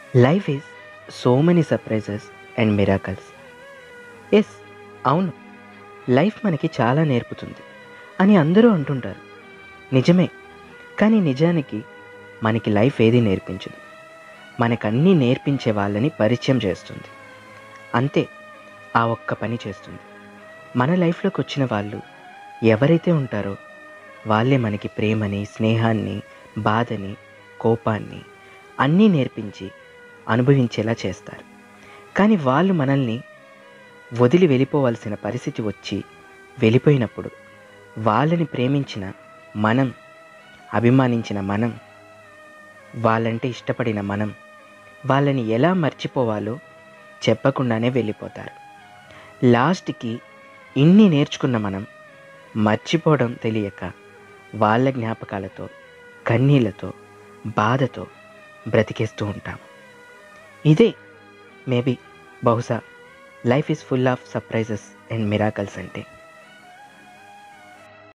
life is so many surprises and miracles yes అవును life మనకి చాలా నేర్పుతుంది అని అందరూ అంటుంటారు నిజమే కానీ నిజానికి మనకి లైఫ్ ఏది నేర్పించదు మనకన్నీ నేర్పించే వాళ్ళని పరిచయం చేస్తుంది అంతే ఆ ఒక్క పని చేస్తుంది మన లైఫ్లోకి వచ్చిన వాళ్ళు ఎవరైతే ఉంటారో వాళ్ళే మనకి ప్రేమని స్నేహాన్ని బాధని కోపాన్ని అన్నీ నేర్పించి అనుభవించేలా చేస్తారు కానీ వాళ్ళు మనల్ని వదిలి వెళ్ళిపోవాల్సిన పరిస్థితి వచ్చి వెళ్ళిపోయినప్పుడు వాళ్ళని ప్రేమించిన మనం అభిమానించిన మనం వాళ్ళంటే ఇష్టపడిన మనం వాళ్ళని ఎలా మర్చిపోవాలో చెప్పకుండానే వెళ్ళిపోతారు లాస్ట్కి ఇన్ని నేర్చుకున్న మనం మర్చిపోవడం తెలియక వాళ్ళ జ్ఞాపకాలతో కన్నీళ్లతో బాధతో బ్రతికేస్తూ ఉంటాం ఇదే మేబీ బహుశా life is full of surprises and miracles అంటే